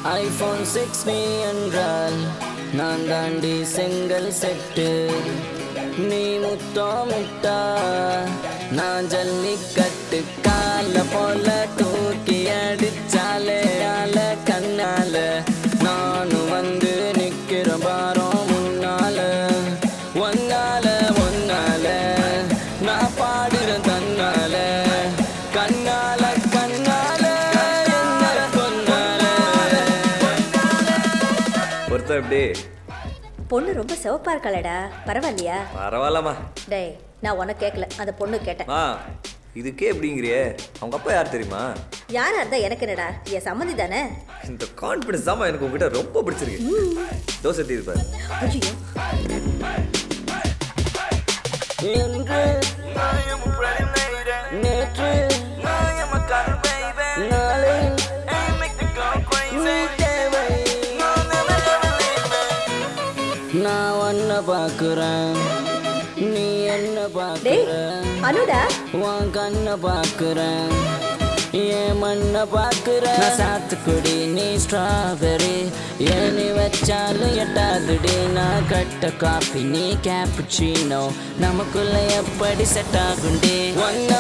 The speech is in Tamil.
ஐபோன் சிக்ஸ் நீ என்றால் நான் தாண்டி செங்கல் செட்டு நீ முத்தோ முட்டா நான் ஜல்லிக்கட்டு கால போல தூக்கி அடிச்சாலே ஆல கண்ணால நானும் வந்து நிக்கிற பாரோ முன்னால ஒன்னால ஒன்னால நான் பாடுற தன்னால கண்ணால கண்ணால என்ன கொன்னால பொறுத்த எப்படி பொண்ணு ரொம்ப சிவப்பா இருக்காளடா பரவாயில்லையா பரவாயில்லம்மா டேய் நான் உனக்கு கேட்கல அந்த பொண்ணு கேட்டேன் ஆ இதுக்கே எப்படிங்கிறியே அவங்க அப்பா யார் தெரியுமா யாரா இருந்தா எனக்கு என்னடா என் சம்மந்தி தானே இந்த கான்ஃபிடன்ஸ் தான் எனக்கு உங்ககிட்ட ரொம்ப பிடிச்சிருக்கு தோசை தீர்ப்பார் ஐயோ இன்று நேற்று நாளை நீ தேவை நான் உன்னை பார்க்குறேன் நீ என்ன டேய் பார்க்குற அனுடா உன் கண்ணை பார்க்குறேன் என் மண்ணை பார்க்குறேன் நான் சாத்துக்குடி நீ ஸ்ட்ராபெரி ஏனி வச்சாலும் எட்டாதுடி நான் கட்ட காஃபி நீ கேப்புச்சீனோ நமக்குள்ள எப்படி செட் ஆகுண்டி ஒன்ன